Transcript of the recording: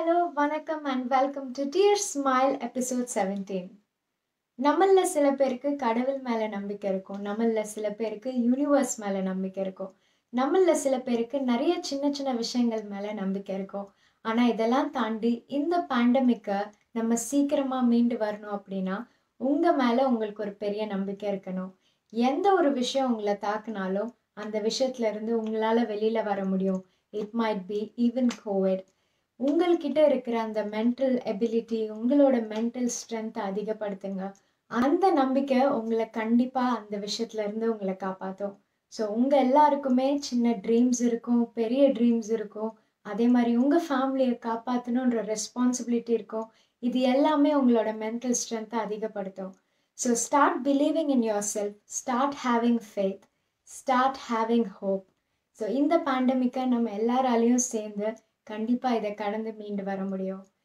hello வணக்கம் and welcome to dear smile episode seventeen நம்மள சில பேருக்கு கடவுள் மேலே நம்பிக்கை இருக்கும் நம்மள சில பேருக்கு யூனிவர்ஸ் மேலே நம்பிக்கை இருக்கும் நம்மள சில பேருக்கு நிறைய சின்ன சின்ன விஷயங்கள் மேலே நம்பிக்கை இருக்கும் ஆனால் இதெல்லாம் தாண்டி இந்த பேண்டமிக்கை நம்ம சீக்கிரமாக மீண்டு வரணும் அப்படின்னா உங்கள் மேலே உங்களுக்கு ஒரு பெரிய நம்பிக்கை இருக்கணும் எந்த ஒரு விஷயம் உங்களை தாக்குனாலும் அந்த விஷயத்துல இருந்து உங்களால் வெளியில் வர முடியும் it might be even COVID உங்கள்கிட்ட இருக்கிற அந்த மென்டல் எபிலிட்டி உங்களோட மென்டல் ஸ்ட்ரென்த்தை அதிகப்படுத்துங்க அந்த நம்பிக்கை உங்களை கண்டிப்பாக அந்த விஷயத்துல இருந்து உங்களை காப்பாற்றும் ஸோ உங்கள் எல்லாருக்குமே சின்ன ட்ரீம்ஸ் இருக்கும் பெரிய ட்ரீம்ஸ் இருக்கும் அதே மாதிரி உங்கள் ஃபேமிலியை காப்பாற்றணுன்ற ரெஸ்பான்சிபிலிட்டி இருக்கும் இது எல்லாமே உங்களோட மென்டல் ஸ்ட்ரென்த்தை அதிகப்படுத்தும் so start believing in yourself start having faith start having hope so இந்த பேண்டமிக்கை நம்ம எல்லாராலையும் சேர்ந்து கண்டிப்பாக இதை கடந்து மீண்டு வர முடியும்